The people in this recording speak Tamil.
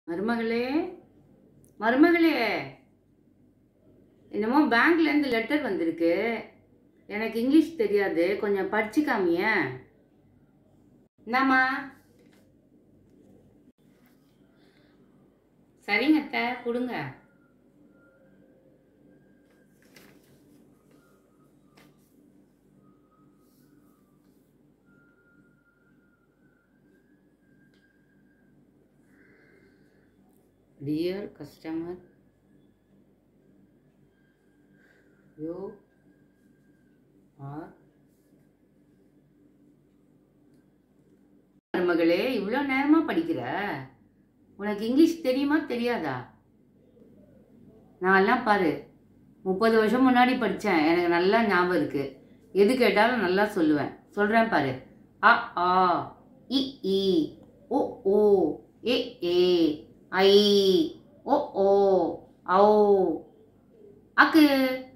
மருமகளே மருமகளே என்னமோ பேங்க்லேருந்து லெட்டர் வந்திருக்கு எனக்கு இங்கிலீஷ் தெரியாது கொஞ்சம் படிச்சு காமிய என்னம்மா சரிங்க அத்தை கொடுங்க Dear customer, you are மருமகளே இவ்வளோ நேரமா படிக்கிற உனக்கு இங்கிலீஷ் தெரியுமா தெரியாதா நான்லாம் பாரு முப்பது வருஷம் முன்னாடி படித்தேன் எனக்கு நல்லா ஞாபகம் இருக்கு எது கேட்டாலும் நல்லா சொல்லுவேன் சொல்கிறேன் பாரு அ ஆ இ ஈ ஓ ஓ ஏ ஏ ஐ ஓ ஓ ஔ அக்கு